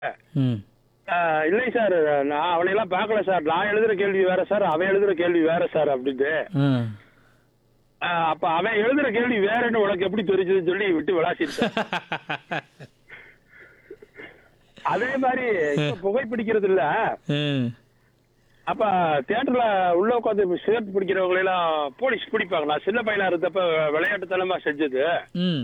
ம் ஆஹ் இல்லை சார் நான் அவனையெல்லாம் பார்க்கல சார் நான் எழுதுற கேள்வி வேற சார் அவன் எழுதுற கேள்வி வேற சார் அப்படின்ட்டு ஆ ஆஹ் அப்ப அவன் எழுதுற கேள்வி வேறன்னு உனக்கு எப்படி தெரிஞ்சதுன்னு சொல்லி விட்டு விளாசிருக்கேன் அதே மாதிரி இப்ப புகைப்பிடிக்கிறது இல்ல ம் அப்ப தியேட்டர்ல உள்ள உட்காந்து சிகரெட் பிடிக்கிறவங்க எல்லாம் போலீஸ் பிடிப்பாங்க நான் சின்ன பையனா இருந்தப்ப விளையாட்டுத்தனமா செஞ்சது ம்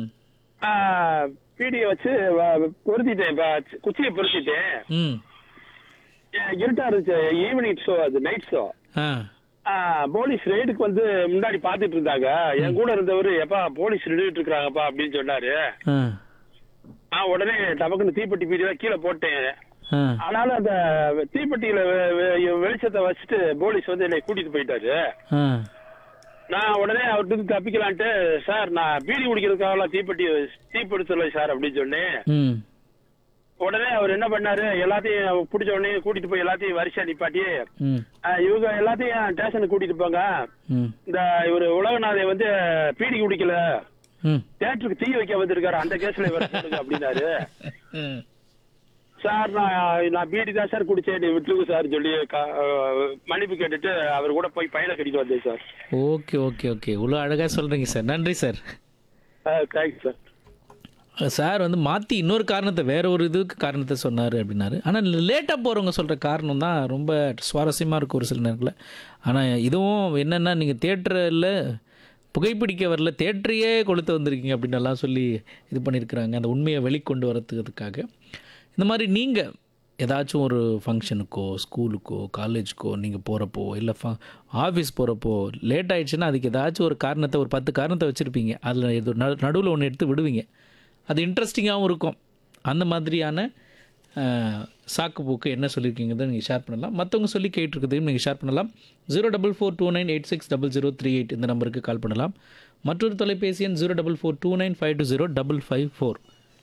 பீடியை வச்சு வ- பொருத்திட்டேன் இப்ப குச்சியை பொருத்திட்டேன் ம் ஏ- இருட்டா இருந்துச்சு ஈவினிங் ஷோ அது நைட் ஷோ ஆ போலீஸ் ரெய்டுக்கு வந்து முன்னாடி பாத்துட்டு இருந்தாங்க என் கூட இருந்தவர் எப்பா போலீஸ் ரெடிட்டு இருக்காங்கப்பா அப்படின்னு சொன்னாரு ஆ நான் உடனே டபக்குன்னு தீப்பெட்டி பீடியில கீழே போட்டேன் ஆ ஆனாலும் அந்த தீப்பெட்டியில வெ- வெ- வெளிச்சத்தை வச்சுட்டு போலீஸ் வந்து என்னை கூட்டிட்டு போயிட்டாரு ஆ நான் உடனே அவர்கிட்ட இருந்து தப்பிக்கலான்ட்டு சார் நான் பீடி குடிக்கிறதுக்காக தீப்பெட்டி தீப்பிடிச்சல சார் அப்படின்னு சொன்னேன் ம் உடனே அவர் என்ன பண்ணாரு எல்லாத்தையும் பிடிச்ச உடனே கூட்டிட்டு போய் எல்லாத்தையும் வரிசையா நிப்பாட்டி ம் அஹ், இவங்க எல்லாத்தையும் ஸ்டேஷனுக்கு கூட்டிட்டு போங்க ம் இந்த இவர் உலகநாதை வந்து பீடி குடிக்கல ம் தியேட்டருக்கு தீ வைக்க வந்திருக்காரு அந்த கேஸ்ல இவர் போடுங்க அப்படின்னாரு ம் சார் நான் நான் பீடி தான் சார் குடிச்சேன் நீ விட்டுருங்க சார் சொல்லி க- அஹ், மன்னிப்பு கேட்டுட்டு அவர் கூட போய் பையனை கட்டிட்டு வந்தேன் சார் ஓகே ஓகே ஓகே இவ்வளோ அழகாக சொல்கிறீங்க சார் நன்றி சார் தேங்க்ஸ் சார் சார் வந்து மாற்றி இன்னொரு காரணத்தை வேற ஒரு இதுக்கு காரணத்தை சொன்னார் அப்படின்னாரு ஆனால் லேட்டாக போகிறவங்க சொல்கிற காரணம் தான் ரொம்ப சுவாரஸ்யமாக இருக்கும் ஒரு சில நேரத்தில் ஆனால் இதுவும் என்னென்னா நீங்கள் தேட்டரில் புகைப்பிடிக்க வரல தேட்டரையே கொளுத்து வந்திருக்கீங்க அப்படின்னு எல்லாம் சொல்லி இது பண்ணியிருக்கிறாங்க அந்த உண்மையை வெளிக்கொண்டு வரதுக்காக இந்த மாதிரி நீங்கள் ஏதாச்சும் ஒரு ஃபங்க்ஷனுக்கோ ஸ்கூலுக்கோ காலேஜுக்கோ நீங்கள் போகிறப்போ இல்லை ஃப ஆஃபீஸ் போகிறப்போ லேட் ஆயிடுச்சுன்னா அதுக்கு ஏதாச்சும் ஒரு காரணத்தை ஒரு பத்து காரணத்தை வச்சுருப்பீங்க அதில் இது நடுவில் ஒன்று எடுத்து விடுவீங்க அது இன்ட்ரெஸ்டிங்காகவும் இருக்கும் அந்த மாதிரியான அஹ், சாக்கு போக்கு என்ன சொல்லியிருக்கீங்கிறத நீங்கள் ஷேர் பண்ணலாம் மற்றவங்க சொல்லி கேட்டிருக்கிறதையும் நீங்கள் ஷேர் பண்ணலாம் zero double four two nine eight six double zero three eight இந்த நம்பருக்கு கால் பண்ணலாம் மற்றொரு தொலைபேசி எண் zero double four two nine five two zero double five four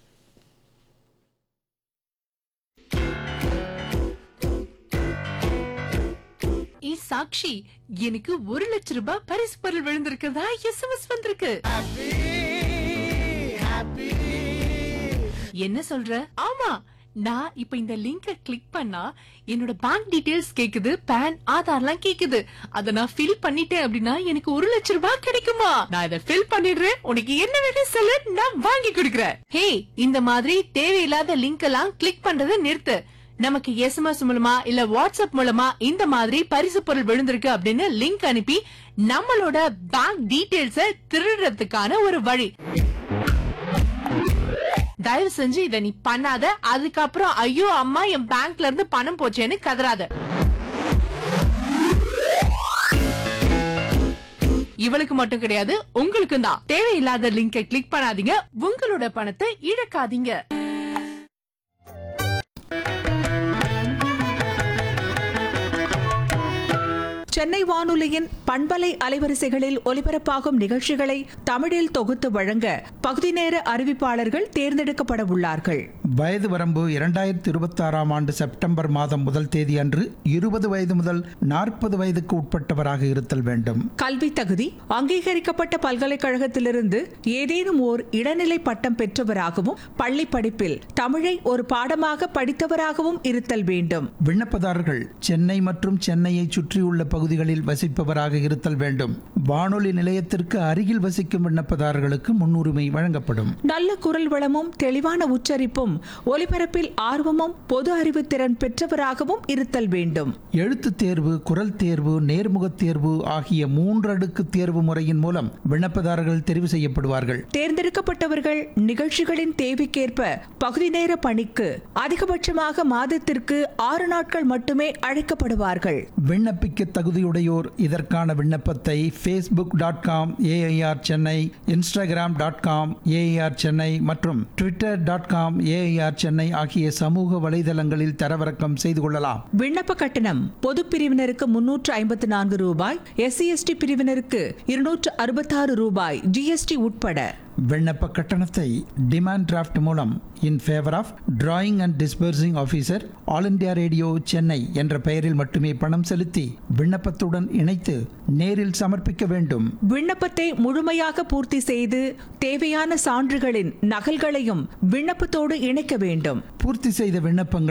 ஏ சாக்ஷி எனக்கு ஒரு லட்ச ரூபாய் பரிசு பொருள் விழுந்திருக்கிறதா எஸ்எம்எஸ் வந்திருக்கு என்ன சொல்ற ஆமா நான் இப்ப இந்த லிங்க கிளிக் பண்ணா என்னோட பேங்க் டீடைல்ஸ் கேக்குது பேன் ஆதார்லாம் கேக்குது அத நான் ஃபில் பண்ணிட்டேன் அப்படின்னா எனக்கு ஒரு லட்ச ரூபாய் கிடைக்குமா நான் இத ஃபில் பண்ணிடுறேன் உனக்கு என்ன வேணும் சொல்லு நான் வாங்கி கொடுக்கறேன் ஹே இந்த மாதிரி தேவையில்லாத லிங்க் எல்லாம் கிளிக் பண்றதை நிறுத்து நமக்கு எஸ்எம்எஸ் மூலமா இல்ல வாட்ஸ்அப் மூலமா இந்த மாதிரி பரிசு பொருள் விழுந்திருக்கு அப்படின்னு லிங்க் அனுப்பி நம்மளோட பேங்க் டீடைல்ஸ திருடுறதுக்கான ஒரு வழி தயவு செஞ்சு இத நீ பண்ணாத அதுக்கப்புறம் ஐயோ அம்மா என் பேங்க்ல இருந்து பணம் போச்சேன்னு கதறாத இவளுக்கு மட்டும் கிடையாது உங்களுக்கும் தான் தேவையில்லாத லிங்கை கிளிக் பண்ணாதீங்க உங்களோட பணத்தை இழக்காதீங்க சென்னை வானொலியின் பண்பலை அலைவரிசைகளில் ஒலிபரப்பாகும் நிகழ்ச்சிகளை தமிழில் தொகுத்து வழங்க பகுதி நேர அறிவிப்பாளர்கள் தேர்ந்தெடுக்கப்பட உள்ளார்கள் வயது வரம்பு இரண்டாயிரத்தி இருபத்தாறாம் ஆண்டு செப்டம்பர் மாதம் முதல் தேதி அன்று இருபது வயது முதல் நாற்பது வயதுக்கு உட்பட்டவராக இருத்தல் வேண்டும் கல்வி தகுதி அங்கீகரிக்கப்பட்ட பல்கலைக்கழகத்திலிருந்து ஏதேனும் ஓர் இடைநிலை பட்டம் பெற்றவராகவும் பள்ளி படிப்பில் தமிழை ஒரு பாடமாக படித்தவராகவும் இருத்தல் வேண்டும் விண்ணப்பதாரர்கள் சென்னை மற்றும் சென்னையைச் சுற்றியுள்ள பகுதிகளில் வசிப்பவராக இருத்தல் வேண்டும் வானொலி நிலையத்திற்கு அருகில் வசிக்கும் விண்ணப்பதாரர்களுக்கு முன்னுரிமை வழங்கப்படும் நல்ல குரல் வளமும் தெளிவான உச்சரிப்பும் ஒலிபரப்பில் ஆர்வமும் பொது அறிவு திறன் பெற்றவராகவும் இருத்தல் வேண்டும் எழுத்துத் தேர்வு குரல் தேர்வு நேர்முகத் தேர்வு ஆகிய மூன்றடுக்கு தேர்வு முறையின் மூலம் விண்ணப்பதாரர்கள் தெரிவு செய்யப்படுவார்கள் தேர்ந்தெடுக்கப்பட்டவர்கள் நிகழ்ச்சிகளின் தேவைக்கேற்ப பகுதி நேர பணிக்கு அதிகபட்சமாக மாதத்திற்கு ஆறு நாட்கள் மட்டுமே அழைக்கப்படுவார்கள் விண்ணப்பிக்க தகுதியுடையோர் இதற்கான விண்ணப்பத்தை Facebook dot com AIR Chennai Instagram dot com AIR Chennai மற்றும் Twitter dot com AIR Chennai ஆகிய சமூக வலைதளங்களில் தரவிறக்கம் செய்து கொள்ளலாம் விண்ணப்ப கட்டணம் பொது பிரிவினருக்கு முன்னூற்று ஐம்பத்து நான்கு ரூபாய் எஸ்சி எஸ்டி பிரிவினருக்கு இருநூற்று அறுபத்தாறு ரூபாய் ஜிஎஸ்டி உட்பட விண்ணப்ப கட்டணத்தை டிமாண்ட் டிராஃப்ட் மூலம் in favour of drawing and disbursing officer all India radio Chennai என்ற பெயரில் மட்டுமே பணம் செலுத்தி விண்ணப்பத்துடன் இணைத்து நேரில் சமர்ப்பிக்க வேண்டும் விண்ணப்பத்தை முழுமையாக பூர்த்தி செய்து தேவையான சான்றுகளின் நகல்களையும் விண்ணப்பத்தோடு இணைக்க வேண்டும் பூர்த்தி செய்த விண்ணப்பங்கள்